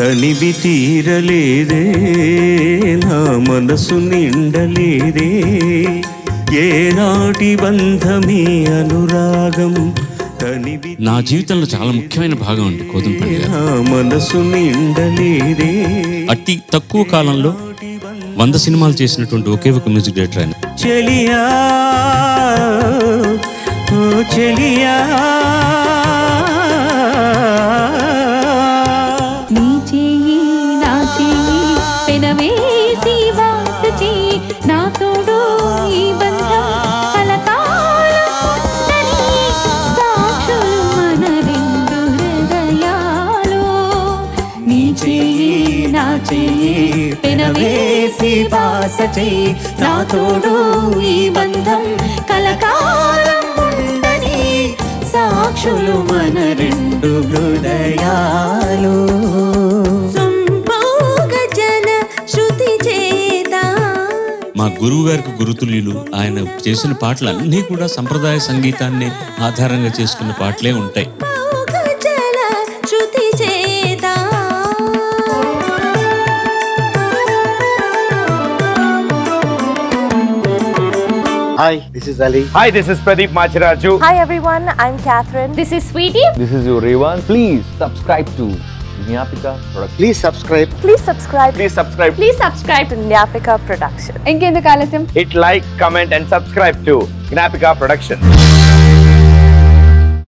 తనివి తీరలేదే నా మనసు నిండలేదే ఏనాటి బంధమే అనురాగం తనివి నా జీవితంలో చాలా ముఖ్యమైన భాగం అండి కోదంపల్లి గారు నా మనసు నిండలేదే అతి తక్కువ కాలంలో వంద సినిమాలు చేసినటువంటి ఒకే ఒక మ్యూజిక్ డైరెక్టర్ ఆయన చెలియా ఓ చెలియా నీ చెయ్యి నా చెయ్యి పెనవేసి వాస చెయ్యి నా తోడు ఈ బంధం కలకాలం ఉందని సాక్షులు మన రెండు హృదయాలు నీ చెయ్యి నా చెయ్యి పెనవేసి వాస చెయ్యి నా తోడు ఈ బంధం కలకాలం ఉందని సాక్షులు మన రెండు హృదయాలు సంభోగ జన శృతి చేత మా గురువు గారికి గురుతుల్యులు ఆయన చేసిన పాటలు అన్నీ కూడా సంప్రదాయ సంగీతాన్ని ఆధారంగా చేసుకున్న పాటలే ఉంటాయి భోగ జన శృతి చేత Hi, this is Ali. Hi, this is Pradeep Machiraju. Hi everyone, I'm Catherine. This is Sweetie. This is your Revan. Please subscribe to Gnapika Production. Please subscribe. Please subscribe Please subscribe. Please subscribe to Nyapika Production. ఇంకెందుకు ఆలస్యం Hit like, comment, and subscribe to Gnapika Production.